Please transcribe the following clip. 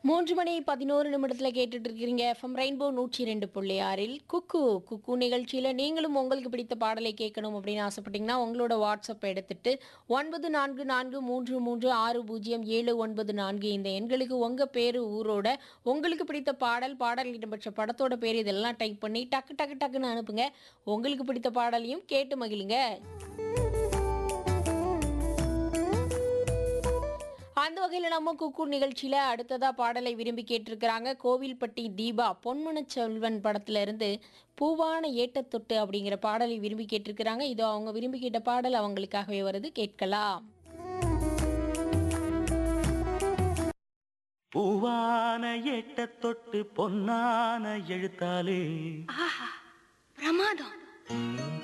மூன்று மணி பதினோரு நிமிடத்தில் கேட்டுட்டு இருக்கிறீங்க எஃப்எம் ரெயின்போ நூற்றி ரெண்டு புள்ளி ஆறில் குக்கு குக்கு நிகழ்ச்சியில் நீங்களும் உங்களுக்கு பிடித்த பாடலை கேட்கணும் அப்படின்னு ஆசைப்பட்டீங்கன்னா உங்களோட வாட்ஸ்அப் எடுத்துட்டு ஒன்பது நான்கு நான்கு மூன்று மூன்று ஆறு பூஜ்ஜியம் ஏழு ஒன்பது நான்கு இந்த எண்களுக்கு உங்கள் பேர் ஊரோட உங்களுக்கு பிடித்த பாடல் பாடல் இடம்பெற்ற படத்தோட பேர் இதெல்லாம் டைப் பண்ணி டக்கு டக்கு டக்குன்னு அனுப்புங்க உங்களுக்கு பிடித்த பாடலையும் கேட்டு மகிழுங்க அந்த வகையில் நம்ம குக்கூர் நிகழ்ச்சியில் அடுத்ததாக பாடலை விரும்பி கேட்டிருக்கிறாங்க கோவில்பட்டி தீபா பொன்மனச் செல்வன் படத்துல இருந்து பூவான ஏட்டத்தொட்டு அப்படிங்கிற பாடலை விரும்பி கேட்டிருக்கிறாங்க இதோ அவங்க விரும்பி கேட்ட பாடல் அவங்களுக்காகவே வருது கேட்கலாம் பூவான எட்ட தொட்டு பொன்னான எழுத்தாலே ஆஹா பிரமாதம்